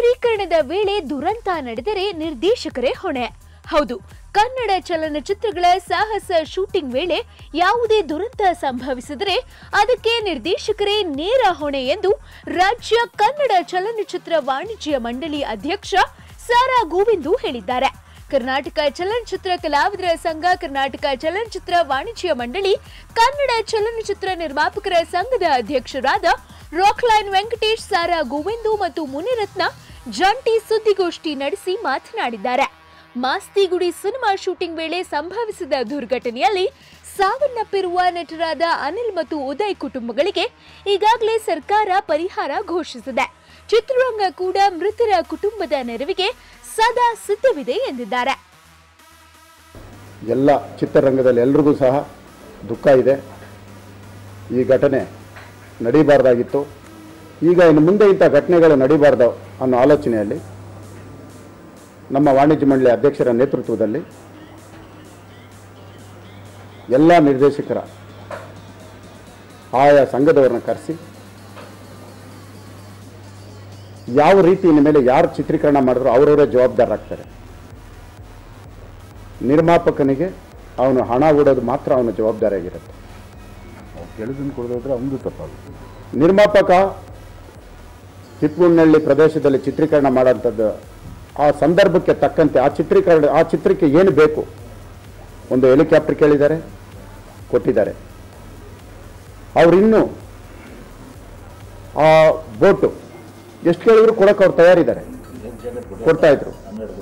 ಚಿತ್ರೀಕರಣದ ವೇಳೆ ದುರಂತ ನಡೆದರೆ ನಿರ್ದೇಶಕರೇ ಹೊಣೆ ಹೌದು ಕನ್ನಡ ಚಲನಚಿತ್ರಗಳ ಸಾಹಸ ಶೂಟಿಂಗ್ ವೇಳೆ ಯಾವುದೇ ದುರಂತ ಸಂಭವಿಸಿದರೆ ಅದಕ್ಕೆ ನಿರ್ದೇಶಕರೇ ನೇರ ಹೊಣೆ ಎಂದು ರಾಜ್ಯ ಕನ್ನಡ ಚಲನಚಿತ್ರ ವಾಣಿಜ್ಯ ಮಂಡಳಿ ಅಧ್ಯಕ್ಷ ಸಾರಾ ಗೋವಿಂದು ಹೇಳಿದ್ದಾರೆ ಕರ್ನಾಟಕ ಚಲನಚಿತ್ರ ಕಲಾವಿದರ ಸಂಘ ಕರ್ನಾಟಕ ಚಲನಚಿತ್ರ ವಾಣಿಜ್ಯ ಮಂಡಳಿ ಕನ್ನಡ ಚಲನಚಿತ್ರ ನಿರ್ಮಾಪಕರ ಸಂಘದ ಅಧ್ಯಕ್ಷರಾದ ರಾಕ್ಲೈನ್ ವೆಂಕಟೇಶ್ ಸಾರಾ ಗೋವಿಂದು ಮತ್ತು ಮುನಿರತ್ನ ಜಂಟಿ ಸುದ್ದಿಗೋಷ್ಠಿ ನಡೆಸಿ ಮಾತನಾಡಿದ್ದಾರೆ ಮಾಸ್ತಿಗುಡಿ ಸಿನಿಮಾ ಶೂಟಿಂಗ್ ವೇಳೆ ಸಂಭವಿಸಿದ ದುರ್ಘಟನೆಯಲ್ಲಿ ಸಾವನ್ನಪ್ಪಿರುವ ನಟರಾದ ಅನಿಲ್ ಮತ್ತು ಉದಯ್ ಕುಟುಂಬಗಳಿಗೆ ಈಗಾಗಲೇ ಸರ್ಕಾರ ಪರಿಹಾರ ಘೋಷಿಸಿದೆ ಚಿತ್ರರಂಗ ಕೂಡ ಮೃತರ ಕುಟುಂಬದ ನೆರವಿಗೆ ಸದಾ ಸಿದ್ಧವಿದೆ ಎಂದಿದ್ದಾರೆ ಎಲ್ಲ ಚಿತ್ರರಂಗದಲ್ಲಿ ಎಲ್ರಿಗೂ ಸಹ ದುಃಖ ಇದೆ ಈ ಘಟನೆ ನಡೀಬಾರ್ದಾಗಿತ್ತು ಈಗ ಇನ್ನು ಮುಂದೆ ಇಂಥ ಘಟನೆಗಳು ನಡೀಬಾರ್ದು ಅನ್ನೋ ಆಲೋಚನೆಯಲ್ಲಿ ನಮ್ಮ ವಾಣಿಜ್ಯ ಮಂಡಳಿ ಅಧ್ಯಕ್ಷರ ನೇತೃತ್ವದಲ್ಲಿ ಎಲ್ಲ ನಿರ್ದೇಶಕರ ಆಯಾ ಸಂಘದವ್ರನ್ನ ಕರೆಸಿ ಯಾವ ರೀತಿ ಇನ್ನು ಮೇಲೆ ಯಾರು ಚಿತ್ರೀಕರಣ ಮಾಡಿದ್ರು ಅವರವರೇ ಜವಾಬ್ದಾರರಾಗ್ತಾರೆ ನಿರ್ಮಾಪಕನಿಗೆ ಅವನು ಹಣ ಹೂಡೋದು ಮಾತ್ರ ಅವನ ಜವಾಬ್ದಾರಿಯಾಗಿರುತ್ತೆ ಕೇಳಿದನ್ನು ಕೊಡೋದಾದ್ರೆ ಅವನದು ತಪ್ಪಾಗುತ್ತೆ ನಿರ್ಮಾಪಕ ಹಿಪ್ಪುನಹಳ್ಳಿ ಪ್ರದೇಶದಲ್ಲಿ ಚಿತ್ರೀಕರಣ ಮಾಡೋಂಥದ್ದು ಆ ಸಂದರ್ಭಕ್ಕೆ ತಕ್ಕಂತೆ ಆ ಚಿತ್ರೀಕರಣ ಆ ಚಿತ್ರಕ್ಕೆ ಏನು ಬೇಕು ಒಂದು ಹೆಲಿಕಾಪ್ಟರ್ ಕೇಳಿದ್ದಾರೆ ಕೊಟ್ಟಿದ್ದಾರೆ ಅವರಿನ್ನೂ ಆ ಬೋಟು ಎಷ್ಟು ಕೇಳಿದ್ರು ಕೊಡೋಕೆ ಅವ್ರು ತಯಾರಿದ್ದಾರೆ ಕೊಡ್ತಾ ಇದ್ರು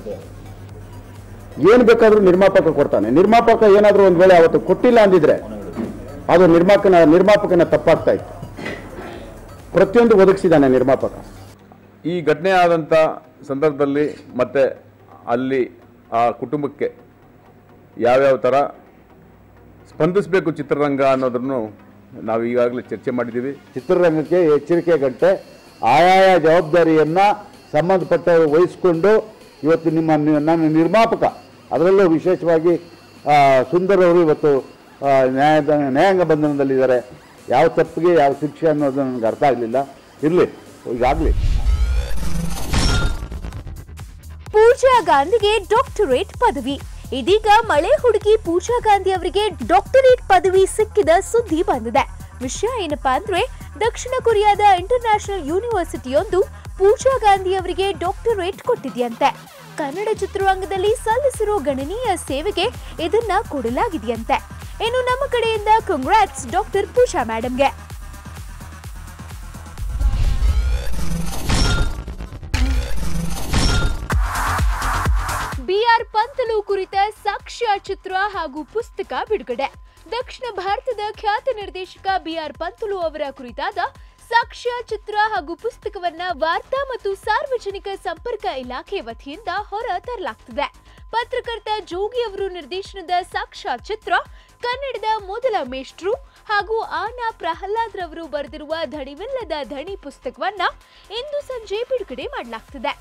ಏನು ಬೇಕಾದರೂ ನಿರ್ಮಾಪಕ ಕೊಡ್ತಾನೆ ನಿರ್ಮಾಪಕ ಏನಾದರೂ ಒಂದು ವೇಳೆ ಅವತ್ತು ಕೊಟ್ಟಿಲ್ಲ ಅಂದಿದ್ರೆ ಅದು ನಿರ್ಮಾಪಕನ ನಿರ್ಮಾಪಕನ ತಪ್ಪಾಗ್ತಾ ಇತ್ತು ಪ್ರತಿಯೊಂದು ಒದಗಿಸಿದ್ದಾನೆ ನಿರ್ಮಾಪಕ ಈ ಘಟನೆ ಆದಂಥ ಸಂದರ್ಭದಲ್ಲಿ ಮತ್ತೆ ಅಲ್ಲಿ ಆ ಕುಟುಂಬಕ್ಕೆ ಯಾವ್ಯಾವ ಥರ ಸ್ಪಂದಿಸಬೇಕು ಚಿತ್ರರಂಗ ಅನ್ನೋದನ್ನು ನಾವು ಈಗಾಗಲೇ ಚರ್ಚೆ ಮಾಡಿದ್ದೀವಿ ಚಿತ್ರರಂಗಕ್ಕೆ ಎಚ್ಚರಿಕೆ ಗಂಟೆ ಆಯಾಯ ಜವಾಬ್ದಾರಿಯನ್ನು ಸಂಬಂಧಪಟ್ಟವರು ವಹಿಸಿಕೊಂಡು ಇವತ್ತು ನಿಮ್ಮ ನಿ- ನನ್ನ ನಿರ್ಮಾಪಕ ಅದರಲ್ಲೂ ವಿಶೇಷವಾಗಿ ಆ, ಸುಂದರ್ ಅವರು ಇವತ್ತು ಆ, ನ್ಯಾಯದ ನ್ಯಾಯಾಂಗ ಬಂಧನದಲ್ಲಿದ್ದಾರೆ ಯಾವ ತಪ್ಪಿಗೆ ಯಾವ ಶಿಕ್ಷೆ ಅನ್ನೋದು ನನಗೆ ಅರ್ಥ ಆಗಲಿಲ್ಲ ಇರಲಿ ಈಗಾಗಲಿ ಪೂಜಾ ಗಾಂಧಿಗೆ ಡಾಕ್ಟರೇಟ್ ಪದವಿ ಇದೀಗ ಮಳೆ ಹುಡುಗಿ ಪೂಜಾ ಗಾಂಧಿ ಅವರಿಗೆ ಡಾಕ್ಟರೇಟ್ ಪದವಿ ಸಿಕ್ಕಿದ ಸುದ್ದಿ ಬಂದಿದೆ ವಿಷಯ ಏನಪ್ಪಾ ಅಂದ್ರೆ ದಕ್ಷಿಣ ಕೊರಿಯಾದ ಇಂಟರ್ನ್ಯಾಷನಲ್ ಯೂನಿವರ್ಸಿಟಿಯೊಂದು ಪೂಜಾ ಗಾಂಧಿ ಅವರಿಗೆ ಡಾಕ್ಟರೇಟ್ ಕೊಟ್ಟಿದೆಯಂತೆ ಕನ್ನಡ ಚಿತ್ರರಂಗದಲ್ಲಿ ಸಲ್ಲಿಸಿರೋ ಗಣನೀಯ ಸೇವೆಗೆ ಇದನ್ನ ಕೊಡಲಾಗಿದೆಯಂತೆ ಇನ್ನು ನಮ್ಮ ಕಡೆಯಿಂದ ಕಂಗ್ರಾಟ್ಸ್ ಡಾಕ್ಟರ್ ಪೂಜಾ ಮೇಡಮ್ಗೆ ಬಿಆರ್ ಪಂತಲು ಕುರಿತ ಸಾಕ್ಷ್ಯ ಚಿತ್ರ ಹಾಗೂ ಪುಸ್ತಕ ಬಿಡುಗಡೆ ದಕ್ಷಿಣ ಭಾರತದ ಖ್ಯಾತ ನಿರ್ದೇಶಕ ಬಿಆರ್ ಪಂತಲು ಅವರ ಕುರಿತಾದ ಸಾಕ್ಷ್ಯ ಚಿತ್ರ ಹಾಗೂ ಪುಸ್ತಕವನ್ನ ವಾರ್ತಾ ಮತ್ತು ಸಾರ್ವಜನಿಕ ಸಂಪರ್ಕ ಇಲಾಖೆ ವತಿಯಿಂದ ಹೊರ ತರಲಾಗ್ತಿದೆ ಪತ್ರಕರ್ತ ಜೋಗಿ ಅವರು ನಿರ್ದೇಶನದ ಸಾಕ್ಷ್ಯ ಚಿತ್ರ ಕನ್ನಡದ ಮೊದಲ ಮೇಷ್ಟ್ರು ಹಾಗೂ ಆನಾ ಪ್ರಹ್ಲಾದ್ ರವರು ಬರೆದಿರುವ ಧಣಿವಿಲ್ಲದ ಧಣಿ ಪುಸ್ತಕವನ್ನ ಇಂದು ಸಂಜೆ ಬಿಡುಗಡೆ ಮಾಡಲಾಗ್ತಿದೆ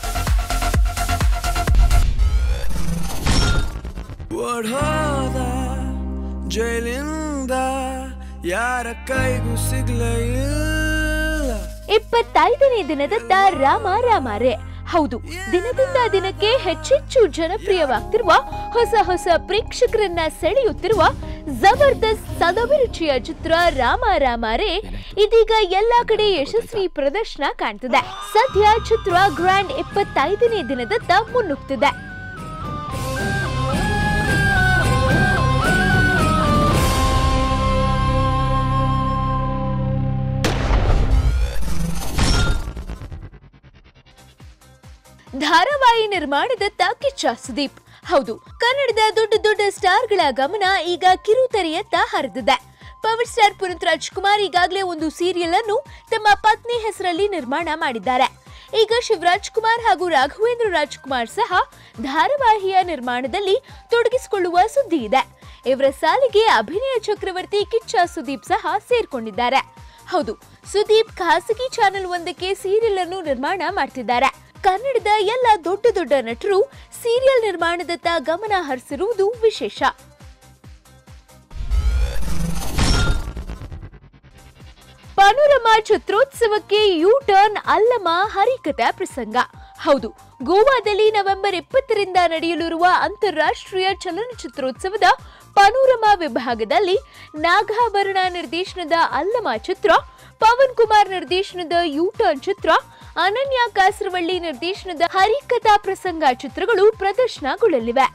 ಓಡೋದ ಜೈಲಿಂದ ಯಾರ ಕೈಗೂ ಸಿಗ್ಲೇ ಇಲ್ಲ ಇಪ್ಪತ್ತೈದನೇ ದಿನದತ್ತ ರಾಮ ರಾಮಾರೆ ಹೌದು ದಿನದಿಂದ ದಿನಕ್ಕೆ ಹೆಚ್ಚೆಚ್ಚು ಜನಪ್ರಿಯವಾಗ್ತಿರುವ ಹೊಸ ಹೊಸ ಪ್ರೇಕ್ಷಕರನ್ನ ಸೆಳೆಯುತ್ತಿರುವ ಜಬರ್ದಸ್ತ್ ಸದಭಿರುಚಿಯ ಚಿತ್ರ ರಾಮ ರಾಮಾರೆ ಇದೀಗ ಎಲ್ಲಾ ಕಡೆ ಯಶಸ್ವಿ ಪ್ರದರ್ಶನ ಕಾಣ್ತಿದೆ ಸದ್ಯ ಚಿತ್ರ ಗ್ರ್ಯಾಂಡ್ ಇಪ್ಪತ್ತೈದನೇ ದಿನದತ್ತ ಮುನ್ನುಗ್ತಿದೆ ಧಾರಾವಾಹಿ ನಿರ್ಮಾಣದತ್ತ ಕಿಚ್ಚ ಸುದೀಪ್ ಹೌದು ಕನ್ನಡದ ದೊಡ್ಡ ದೊಡ್ಡ ಸ್ಟಾರ್ಗಳ ಗಮನ ಈಗ ಕಿರುತೆರೆಯತ್ತ ಹರಿದಿದೆ ಪವರ್ ಸ್ಟಾರ್ ಪುನೀತ್ ರಾಜ್ಕುಮಾರ್ ಈಗಾಗಲೇ ಒಂದು ಸೀರಿಯಲ್ ಅನ್ನು ತಮ್ಮ ಪತ್ನಿ ಹೆಸರಲ್ಲಿ ನಿರ್ಮಾಣ ಮಾಡಿದ್ದಾರೆ ಈಗ ಶಿವರಾಜ್ ಕುಮಾರ್ ಹಾಗೂ ರಾಘವೇಂದ್ರ ರಾಜ್ಕುಮಾರ್ ಸಹ ಧಾರಾವಾಹಿಯ ನಿರ್ಮಾಣದಲ್ಲಿ ತೊಡಗಿಸಿಕೊಳ್ಳುವ ಸುದ್ದಿ ಇದೆ ಇವರ ಸಾಲಿಗೆ ಅಭಿನಯ ಚಕ್ರವರ್ತಿ ಕಿಚ್ಚ ಸುದೀಪ್ ಸಹ ಸೇರ್ಕೊಂಡಿದ್ದಾರೆ ಹೌದು ಸುದೀಪ್ ಖಾಸಗಿ ಚಾನೆಲ್ ಒಂದಕ್ಕೆ ಸೀರಿಯಲ್ ಅನ್ನು ನಿರ್ಮಾಣ ಮಾಡ್ತಿದ್ದಾರೆ ಕನ್ನಡದ ಎಲ್ಲ ದೊಡ್ಡ ದೊಡ್ಡ ನಟರು ಸೀರಿಯಲ್ ನಿರ್ಮಾಣದತ್ತ ಗಮನ ಹರಿಸಿರುವುದು ವಿಶೇಷ ಪನೋರಮಾ ಚಿತ್ರೋತ್ಸವಕ್ಕೆ ಯು ಟರ್ನ್ ಅಲ್ಲಮ ಹರಿಕಥಾ ಪ್ರಸಂಗ ಹೌದು ಗೋವಾದಲ್ಲಿ ನವೆಂಬರ್ ಇಪ್ಪತ್ತರಿಂದ ನಡೆಯಲಿರುವ ಅಂತಾರಾಷ್ಟ್ರೀಯ ಚಲನಚಿತ್ರೋತ್ಸವದ ಪನೋರಮಾ ವಿಭಾಗದಲ್ಲಿ ನಾಗಾಭರಣ ನಿರ್ದೇಶನದ ಅಲ್ಲಮ ಚಿತ್ರ ಪವನ್ ಕುಮಾರ್ ನಿರ್ದೇಶನದ ಯೂಟರ್ನ್ ಚಿತ್ರ ಅನನ್ಯ ಕಾಸರವಳ್ಳಿ ನಿರ್ದೇಶನದ ಹರಿಕಥಾ ಪ್ರಸಂಗ ಚಿತ್ರಗಳು ಪ್ರದರ್ಶನಗೊಳ್ಳಲಿವೆ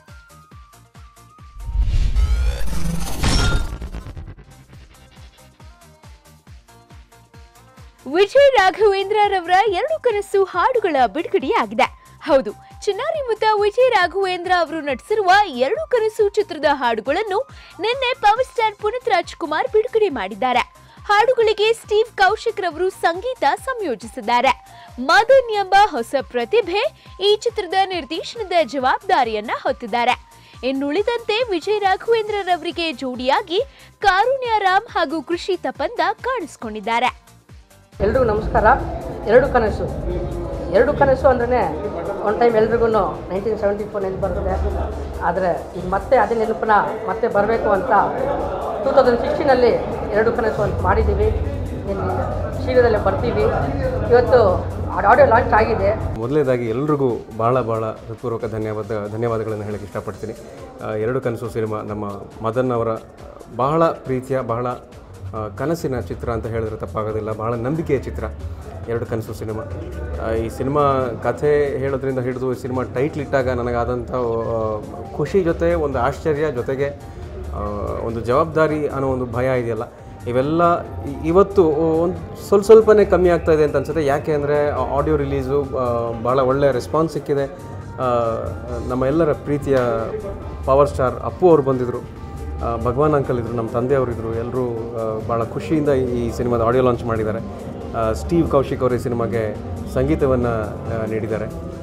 ವಿಜಯ್ ರಾಘವೇಂದ್ರರವರ ಎರಡು ಕನಸು ಹಾಡುಗಳ ಬಿಡುಗಡೆಯಾಗಿದೆ ಹೌದು ಚಿನ್ನಾರಿ ಮುತ್ತ ವಿಜಯ್ ರಾಘವೇಂದ್ರ ಅವರು ನಟಿಸಿರುವ ಎರಡು ಕನಸು ಚಿತ್ರದ ಹಾಡುಗಳನ್ನು ನಿನ್ನೆ ಪವರ್ ಸ್ಟಾರ್ ಪುನೀತ್ ರಾಜ್ಕುಮಾರ್ ಬಿಡುಗಡೆ ಮಾಡಿದ್ದಾರೆ ಹಾಡುಗಳಿಗೆ ಸ್ಟೀವ್ ಕೌಶಿಕ್ ರವರು ಸಂಗೀತ ಸಂಯೋಜಿಸಿದ್ದಾರೆ ಮದನ್ ಎಂಬ ಹೊಸ ಪ್ರತಿಭೆ ಈ ಚಿತ್ರದ ನಿರ್ದೇಶನದ ಜವಾಬ್ದಾರಿಯನ್ನ ಹೊತ್ತಿದ್ದಾರೆ ಇನ್ನುಳಿದಂತೆ ವಿಜಯ್ ರಾಘವೇಂದ್ರರವರಿಗೆ ಜೋಡಿಯಾಗಿ ಕಾರುಣ್ಯ ರಾಮ್ ಹಾಗೂ ಕೃಷಿ ತಪಂದ ಕಾಣಿಸಿಕೊಂಡಿದ್ದಾರೆ ಎಲ್ರಿಗೂ ನಮಸ್ಕಾರ ಎರಡು ಕನಸು ಎರಡು ಕನಸು ಅಂದ್ರೆ ಒನ್ ಟೈಮ್ ಎಲ್ರಿಗೂ ನೈನ್ಟೀನ್ ಸೆವೆಂಟಿ ಫೋರ್ ನೆನಪು ಬರ್ತದೆ ಆದರೆ ಈಗ ಮತ್ತೆ ಅದೇ ನೆನಪನ್ನ ಮತ್ತೆ ಬರಬೇಕು ಅಂತ ಟೂ ತೌಸಂಡ್ ಸಿಕ್ಸ್ಟೀನಲ್ಲಿ ಎರಡು ಕನಸು ಅಂತ ಮಾಡಿದ್ದೀವಿ ಇನ್ನು ಶೀಘ್ರದಲ್ಲೇ ಬರ್ತೀವಿ ಇವತ್ತು ಆಡಿಯೋ ಲಾಂಚ್ ಆಗಿದೆ ಮೊದಲನೇದಾಗಿ ಎಲ್ರಿಗೂ ಭಾಳ ಭಾಳ ಹೃತ್ಪೂರ್ವಕ ಧನ್ಯವಾದ ಧನ್ಯವಾದಗಳನ್ನು ಹೇಳಕ್ಕೆ ಇಷ್ಟಪಡ್ತೀನಿ ಆ, ಎರಡು ಕನಸು ಸಿನಿಮಾ ನಮ್ಮ ಮದನ್ ಅವರ ಬಹಳ ಪ್ರೀತಿಯ ಬಹಳ ಆ, ಕನಸಿನ ಚಿತ್ರ ಅಂತ ಹೇಳಿದ್ರೆ ತಪ್ಪಾಗೋದಿಲ್ಲ ಬಹಳ ನಂಬಿಕೆಯ ಚಿತ್ರ ಎರಡು ಕನಸು ಸಿನಿಮಾ ಆ, ಈ ಸಿನಿಮಾ ಕಥೆ ಹೇಳೋದ್ರಿಂದ ಹಿಡಿದು ಈ ಸಿನಿಮಾ ಟೈಟ್ಲ್ ಇಟ್ಟಾಗ ನನಗಾದಂಥ ಆ, ಖುಷಿ ಜೊತೆ ಒಂದು ಆಶ್ಚರ್ಯ ಜೊತೆಗೆ ಆ, ಒಂದು ಜವಾಬ್ದಾರಿ ಅನ್ನೋ ಒಂದು ಭಯ ಇದೆಯಲ್ಲ ಇವೆಲ್ಲ ಇ- ಇವತ್ತು ಒಂದು ಸ್ವಲ್ಪ ಸ್ವಲ್ಪನೇ ಕಮ್ಮಿ ಆಗ್ತಾ ಇದೆ ಅಂತ ಅನ್ಸುತ್ತೆ ಯಾಕೆ ಅಂದರೆ ಆಡಿಯೋ ರಿಲೀಸು ಭಾಳ ಒಳ್ಳೆಯ ರೆಸ್ಪಾನ್ಸ್ ಸಿಕ್ಕಿದೆ ಆ, ನಮ್ಮ ಎಲ್ಲರ ಪ್ರೀತಿಯ ಪವರ್ ಸ್ಟಾರ್ ಅಪ್ಪು ಅವರು ಬಂದಿದ್ದರು ಭಗವಾನ್ ಅಂಕಲ್ ಇದ್ದರು ನಮ್ಮ ತಂದೆಯವರಿದ್ದರು ಎಲ್ಲರೂ ಭಾಳ ಖುಷಿಯಿಂದ ಈ ಸಿನಿಮಾದ ಆಡಿಯೋ ಲಾಂಚ್ ಮಾಡಿದ್ದಾರೆ ಆ, ಸ್ಟೀವ್ ಕೌಶಿಕ್ ಅವರು ಈ ಸಿನಿಮಾಗೆ ಸಂಗೀತವನ್ನು ನೀಡಿದ್ದಾರೆ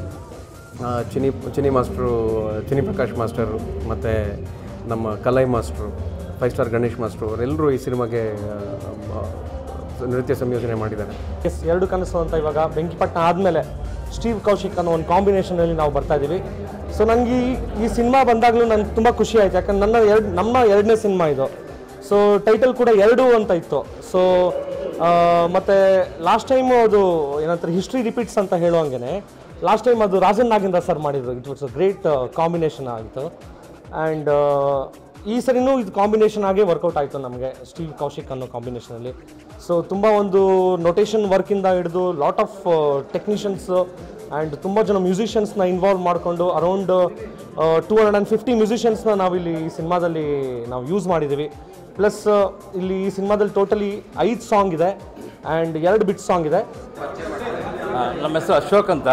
ಆ, ಚಿನಿ ಚಿನಿ ಮಾಸ್ಟ್ರು ಚಿನಿ ಪ್ರಕಾಶ್ ಮಾಸ್ಟರು ಮತ್ತು ನಮ್ಮ Kalai master five star Ganesh master ಅವರೆಲ್ಲರೂ ಈ ಸಿನಿಮಾಗೆ ಆ, ಆ, ನೃತ್ಯ ಸಂಯೋಜನೆ ಮಾಡಿದ್ದಾರೆ ಎಸ್ ಎರಡು ಕನಸು ಅಂತ ಇವಾಗ ಬೆಂಕಿಪಟ್ಟಣ ಆದಮೇಲೆ ಸ್ಟೀವ್ ಕೌಶಿಕ್ ಅನ್ನೋ ಒಂದು ಕಾಂಬಿನೇಷನಲ್ಲಿ ನಾವು ಬರ್ತಾ ಇದ್ದೀವಿ ಸೊ ನನಗೆ ಈ ಈ ಸಿನಿಮಾ ಬಂದಾಗಲೂ ನನಗೆ ತುಂಬ ಖುಷಿ ಆಯ್ತು ಯಾಕಂದ್ರೆ ನನ್ನ ಎರಡು ನಮ್ಮ ಎರಡನೇ ಸಿನಿಮಾ ಇದು ಸೊ ಟೈಟಲ್ ಕೂಡ ಎರಡು ಅಂತ ಇತ್ತು ಸೊ ಮತ್ತು ಲಾಸ್ಟ್ ಟೈಮು ಅದು ಏನಂತಾರೆ ಹಿಸ್ಟ್ರಿ ರಿಪೀಟ್ಸ್ ಅಂತ ಹೇಳುವಂಗೆ ಲಾಸ್ಟ್ ಟೈಮ್ ಅದು ರಾಜನ್ ನಾಗೇಂದ್ರ ಸರ್ ಮಾಡಿದ್ರು it was a great combination ಆಗಿತ್ತು ಆ್ಯಂಡ್ ಈ ಸರಿನೂ ಇದು ಕಾಂಬಿನೇಷನ್ ಆಗೇ ವರ್ಕೌಟ್ ಆಯಿತು ನಮಗೆ ಸ್ಟೀವ್ ಕೌಶಿಕ್ ಅನ್ನೋ ಕಾಂಬಿನೇಷನಲ್ಲಿ ಸೊ ತುಂಬ ಒಂದು ನೊಟೇಷನ್ ವರ್ಕಿಂದ ಹಿಡಿದು ಲಾಟ್ ಆಫ್ ಟೆಕ್ನಿಷಿಯನ್ಸ್ ಆ್ಯಂಡ್ ತುಂಬ ಜನ ಮ್ಯೂಸಿಷಿಯನ್ಸ್ನ ಇನ್ವಾಲ್ವ್ ಮಾಡಿಕೊಂಡು around two hundred and fifty ಮ್ಯೂಸಿಷಿಯನ್ಸ್ನ ನಾವಿಲ್ಲಿ ಈ ಸಿನಿಮಾದಲ್ಲಿ ನಾವು ಯೂಸ್ ಮಾಡಿದ್ದೀವಿ ಪ್ಲಸ್ ಇಲ್ಲಿ ಈ ಸಿನಿಮಾದಲ್ಲಿ ಟೋಟಲಿ ಐದು ಸಾಂಗ್ ಇದೆ ಆ್ಯಂಡ್ ಎರಡು ಬಿಟ್ ಸಾಂಗ್ ಇದೆ ಆ, ನಮ್ಮ ಹೆಸರು ಅಶೋಕ್ ಅಂತ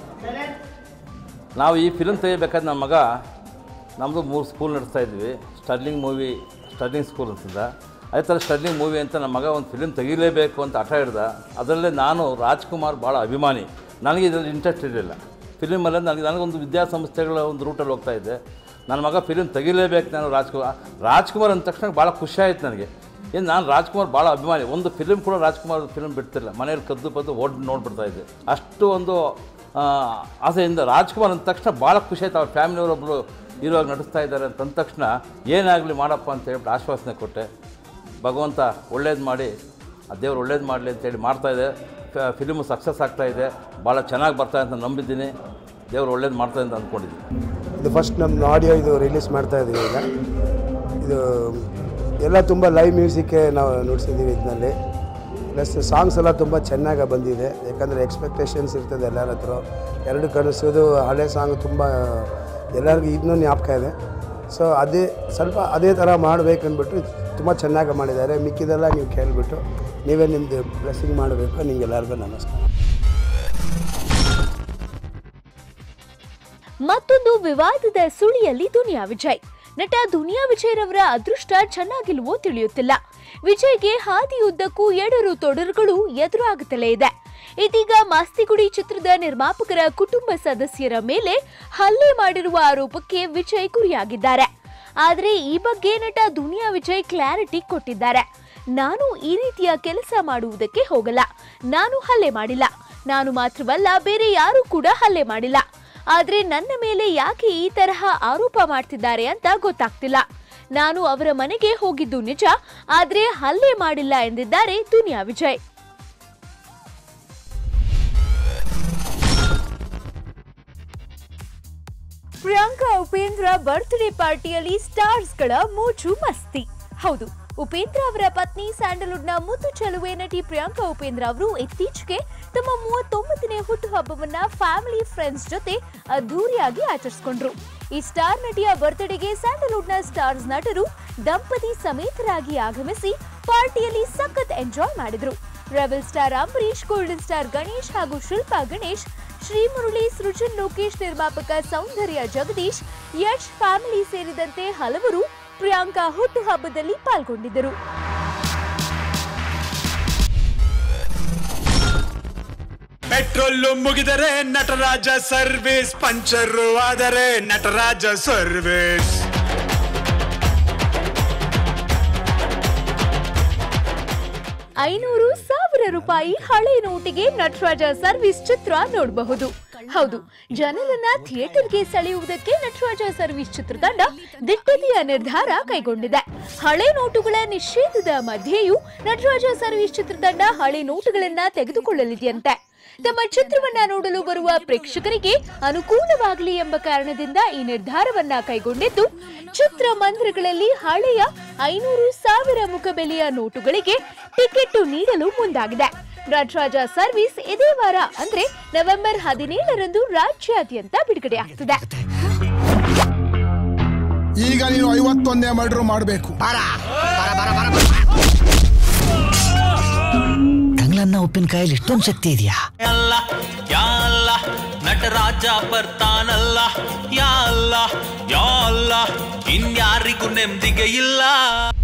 ನಾವು ಈ ಫಿಲ್ಮ್ ತೆಗಿಬೇಕಾದ್ರೆ ನಮ್ಮ ಮಗ ನಮ್ಮದು ಮೂರು ಸ್ಕೂಲ್ ನಡೆಸ್ತಾ ಇದ್ವಿ ಸ್ಟರ್ಲಿಂಗ್ ಮೂವಿ ಸ್ಟರ್ಲಿಂಗ್ ಸ್ಕೂಲ್ ಅಂತಿದ್ದ ಅದೇ ಥರ ಸ್ಟರ್ಲಿಂಗ್ ಮೂವಿ ಅಂತ ನಮ್ಮ ಮಗ ಒಂದು ಫಿಲ್ಮ್ ತೆಗಿಲೇಬೇಕು ಅಂತ ಹಠ ಹಿಡ್ದ ಅದರಲ್ಲೇ ನಾನು ರಾಜ್ಕುಮಾರ್ ಭಾಳ ಅಭಿಮಾನಿ ನನಗೆ ಇದರಲ್ಲಿ ಇಂಟ್ರೆಸ್ಟ್ ಇರಲಿಲ್ಲ ಫಿಲಿಮಲ್ಲಿ ನನಗೆ ನನಗೊಂದು ವಿದ್ಯಾಸಂಸ್ಥೆಗಳ ಒಂದು ರೂಟಲ್ಲಿ ಹೋಗ್ತಾ ಇದ್ದೆ ನನ್ನ ಮಗ ಫಿಲಿಮ್ ತೆಗಿಲೇಬೇಕು ನಾನು ರಾಜ್ಕುಮಾರ್ ರಾಜ್ಕುಮಾರ್ ಅಂದ ತಕ್ಷಣ ಭಾಳ ಖುಷಿ ಆಯ್ತು ನನಗೆ ಏನು ನಾನು ರಾಜ್ಕುಮಾರ್ ಭಾಳ ಅಭಿಮಾನಿ ಒಂದು ಫಿಲಿಮ್ ಕೂಡ ರಾಜ್ಕುಮಾರ್ ಫಿಲ್ಮ್ ಬಿಡ್ತಿಲ್ಲ ಮನೇಲಿ ಕದ್ದು ಪದ್ದು ಓಡ್ ನೋಡ್ಬಿಡ್ತಾ ಇದ್ದೆ ಅಷ್ಟು ಒಂದು ಆ, ಆಸೆಯಿಂದ ರಾಜ್ಕುಮಾರ್ ಅಂದ ತಕ್ಷಣ ಭಾಳ ಖುಷಿ ಆಯ್ತು ಅವ್ರ ಫ್ಯಾಮಿಲಿಯವರೊಬ್ಬರು ಹೀರೋಗಿ ನಟಿಸ್ತಾ ಇದ್ದಾರೆ ಅಂತ ಅಂದ ತಕ್ಷಣ ಏನಾಗಲಿ ಮಾಡಪ್ಪ ಅಂತ ಹೇಳ್ಬಿಟ್ಟು ಆಶ್ವಾಸನೆ ಕೊಟ್ಟೆ ಭಗವಂತ ಒಳ್ಳೇದು ಮಾಡಿ ಆ ದೇವ್ರು ಒಳ್ಳೇದು ಮಾಡಲಿ ಅಂತೇಳಿ ಮಾಡ್ತಾಯಿದೆ ಫಿಲಿಮು ಸಕ್ಸಸ್ ಆಗ್ತಾ ಇದೆ ಭಾಳ ಚೆನ್ನಾಗಿ ಬರ್ತಾ ಅಂತ ನಂಬಿದ್ದೀನಿ ದೇವ್ರು ಒಳ್ಳೇದು ಮಾಡ್ತಾ ಅಂತ ಅಂದ್ಕೊಂಡಿದ್ದೀನಿ ಇದು ಫಸ್ಟ್ ನಮ್ಮ ಆಡಿಯೋ ಇದು ರಿಲೀಸ್ ಮಾಡ್ತಾ ಇದ್ದೀವಿ ಈಗ ಇದು ಎಲ್ಲ ತುಂಬ ಲೈವ್ ಮ್ಯೂಸಿಕ್ಕೆ ನಾವು ನುಡಿಸಿದ್ದೀವಿ ಇದರಲ್ಲಿ ಪ್ಲಸ್ ಸಾಂಗ್ಸ್ ಎಲ್ಲ ತುಂಬ ಚೆನ್ನಾಗಿ ಬಂದಿದೆ ಯಾಕಂದರೆ ಎಕ್ಸ್ಪೆಕ್ಟೇಷನ್ಸ್ ಇರ್ತದೆ ಎಲ್ಲರ ಹತ್ರ ಎರಡು ಕನಸೋದು ಹಳೆ ಸಾಂಗ್ ತುಂಬ ಎಲ್ಲರಿಗೂ ಇನ್ನೂ ಜ್ಞಾಪಕ ಇದೆ ಸೊ ಅದೇ ಸ್ವಲ್ಪ ಅದೇ ಥರ ಮಾಡಬೇಕಂದ್ಬಿಟ್ಟು ತುಂಬ ಚೆನ್ನಾಗಿ ಮಾಡಿದ್ದಾರೆ ಮಿಕ್ಕಿದೆಲ್ಲ ನೀವು ಕೇಳಿಬಿಟ್ಟು ನೀವೇ ನಿಮ್ಮದು ಬ್ಲೆಸ್ಸಿಂಗ್ ಮಾಡಬೇಕು ನಿಮಗೆಲ್ಲರಿಗೂ ನಮಸ್ಕಾರ ಮತ್ತೊಂದು ವಿವಾದದ ಸುಳಿಯಲ್ಲಿ ದುನಿಯಾ ವಿಜಯ್ ನಟ ದುನಿಯಾ ವಿಜಯ್ ರವರ ಅದೃಷ್ಟ ಚೆನ್ನಾಗಿಲ್ವೋ ತಿಳಿಯುತ್ತಿಲ್ಲ ವಿಜಯ್ಗೆ ಹಾದಿಯುದ್ದಕ್ಕೂ ಎಡರು ತೊಡರುಗಳು ಎದುರಾಗುತ್ತಲೇ ಇದೆ ಇದೀಗ ಮಾಸ್ತಿಗುಡಿ ಚಿತ್ರದ ನಿರ್ಮಾಪಕರ ಕುಟುಂಬ ಸದಸ್ಯರ ಮೇಲೆ ಹಲ್ಲೆ ಮಾಡಿರುವ ಆರೋಪಕ್ಕೆ ವಿಜಯ್ ಗುರಿಯಾಗಿದ್ದಾರೆ ಆದರೆ ಈ ಬಗ್ಗೆ ನಟ ದುನಿಯಾ ವಿಜಯ್ ಕ್ಲಾರಿಟಿ ಕೊಟ್ಟಿದ್ದಾರೆ ನಾನು ಈ ರೀತಿಯ ಕೆಲಸ ಮಾಡುವುದಕ್ಕೆ ಹೋಗಲ್ಲ ನಾನು ಹಲ್ಲೆ ಮಾಡಿಲ್ಲ ನಾನು ಮಾತ್ರವಲ್ಲ ಬೇರೆ ಯಾರೂ ಕೂಡ ಹಲ್ಲೆ ಮಾಡಿಲ್ಲ ಆದ್ರೆ ನನ್ನ ಮೇಲೆ ಯಾಕೆ ಈ ತರಹ ಆರೋಪ ಮಾಡ್ತಿದ್ದಾರೆ ಅಂತ ಗೊತ್ತಾಗ್ತಿಲ್ಲ ನಾನು ಅವರ ಮನೆಗೆ ಹೋಗಿದ್ದು ನಿಜ ಆದ್ರೆ ಹಲ್ಲೆ ಮಾಡಿಲ್ಲ ಎಂದಿದ್ದಾರೆ ದುನಿಯಾ ವಿಜಯ್ ಪ್ರಿಯಾಂಕಾ ಉಪೇಂದ್ರ ಬರ್ತ್ಡೇ ಪಾರ್ಟಿಯಲ್ಲಿ ಸ್ಟಾರ್ಸ್ಗಳ ಮೂಚು ಮಸ್ತಿ ಹೌದು ಉಪೇಂದ್ರ ಅವರ ಪತ್ನಿ ಸ್ಯಾಂಡಲ್ವುಡ್ನ ಮುದ್ದು ಚೆಲುವೆ ನಟಿ ಪ್ರಿಯಾಂಕಾ ಉಪೇಂದ್ರ ಅವರು ಇತ್ತೀಚೆಗೆ ತಮ್ಮ ಮೂವತ್ತೊಂಬತ್ತನೇ ಹುಟ್ಟುಹಬ್ಬವನ್ನ ಫ್ಯಾಮಿಲಿ ಫ್ರೆಂಡ್ಸ್ ಜೊತೆ ಅದ್ದೂರಿಯಾಗಿ ಆಚರಿಸಿಕೊಂಡ್ರು ಈ ಸ್ಟಾರ್ ನಟಿಯ ಬರ್ತ್ಡೇಗೆ ಸ್ಯಾಂಡಲ್ವುಡ್ನ ಸ್ಟಾರ್ಸ್ ನಟರು ದಂಪತಿ ಸಮೇತರಾಗಿ ಆಗಮಿಸಿ ಪಾರ್ಟಿಯಲ್ಲಿ ಸಖತ್ ಎಂಜಾಯ್ ಮಾಡಿದ್ರು rebel star Ambareesh golden star Ganesh ಹಾಗೂ ಶಿಲ್ಪಾ ಗಣೇಶ್ ಶ್ರೀಮುರಳಿ ಸೃಜನ್ ಲೋಕೇಶ್ ನಿರ್ಮಾಪಕ ಸೌಂದರ್ಯ ಜಗದೀಶ್ ಯಶ್ ಫ್ಯಾಮಿಲಿ ಸೇರಿದಂತೆ ಹಲವರು ಪ್ರಿಯಾಂಕಾ ಹುಟ್ಟುಹಬ್ಬದಲ್ಲಿ ಪಾಲ್ಗೊಂಡಿದ್ದರು ಪೆಟ್ರೋಲ್ ಮುಗಿದರೆ ನಟರಾಜ ಸರ್ವಿಸ್ ಪಂಚರ್ ಆದರೆ ನಟರಾಜ ಸರ್ವಿಸ್ ಐನೂರು ಸಾವಿರ ರೂಪಾಯಿ ಹಳೆ ನೋಟಿಗೆ ನಟರಾಜ ಸರ್ವಿಸ್ ಚಿತ್ರ ನೋಡಬಹುದು ಹೌದು ಜನರನ್ನ ಥಿಯೇಟರ್ಗೆ ಸೆಳೆಯುವುದಕ್ಕೆ ನಟರಾಜ ಸರ್ವಿಸ್ ಚಿತ್ರತಂಡ ದಿಟ್ಟತೆಯ ನಿರ್ಧಾರ ಕೈಗೊಂಡಿದೆ ಹಳೆ ನೋಟುಗಳ ನಿಷೇಧದ ಮಧ್ಯೆಯೂ ನಟರಾಜ ಸರ್ವಿಸ್ ಚಿತ್ರತಂಡ ಹಳೆ ನೋಟುಗಳನ್ನ ತೆಗೆದುಕೊಳ್ಳಲಿದೆಯಂತೆ ತಮ್ಮ ಚಿತ್ರವನ್ನ ನೋಡಲು ಬರುವ ಪ್ರೇಕ್ಷಕರಿಗೆ ಅನುಕೂಲವಾಗಲಿ ಎಂಬ ಕಾರಣದಿಂದ ಈ ನಿರ್ಧಾರವನ್ನ ಕೈಗೊಂಡಿದ್ದು ಚಿತ್ರಮಂದಿರಗಳಲ್ಲಿ ಹಳೆಯ ಐನೂರು ಸಾವಿರ ಮುಖಬೆಲೆಯ ನೋಟುಗಳಿಗೆ ಟಿಕೆಟ್ ನೀಡಲು ಮುಂದಾಗಿದೆ ನಟರಾಜ ಸರ್ವಿಸ್ ಇದೇ ವಾರ ಅಂದ್ರೆ ನವೆಂಬರ್ ಹದಿನೇಳರಂದು ರಾಜ್ಯಾದ್ಯಂತ ಬಿಡುಗಡೆಯಾಗ್ತದೆ ಈಗ ನೀನು ಐವತ್ತೊಂದೇ ಮರ್ಡರ್ ಮಾಡಬೇಕು ತಂಗ್ಲನ್ನ ಉಪ್ಪಿನಕಾಯಲ್ಲಿ ಇಷ್ಟೊಂದು ಶಕ್ತಿ ಇದೆಯಾ ಅಲ್ಲ ಯಾ ಅಲ್ಲ ನಟರಾಜ ಬರ್ತಾನಲ್ಲ ಯಾ ಅಲ್ಲ ಯಾ ಅಲ್ಲ ಇನ್ಯಾರಿಗೂ ನೆಮ್ಮದಿಗೆ ಇಲ್ಲ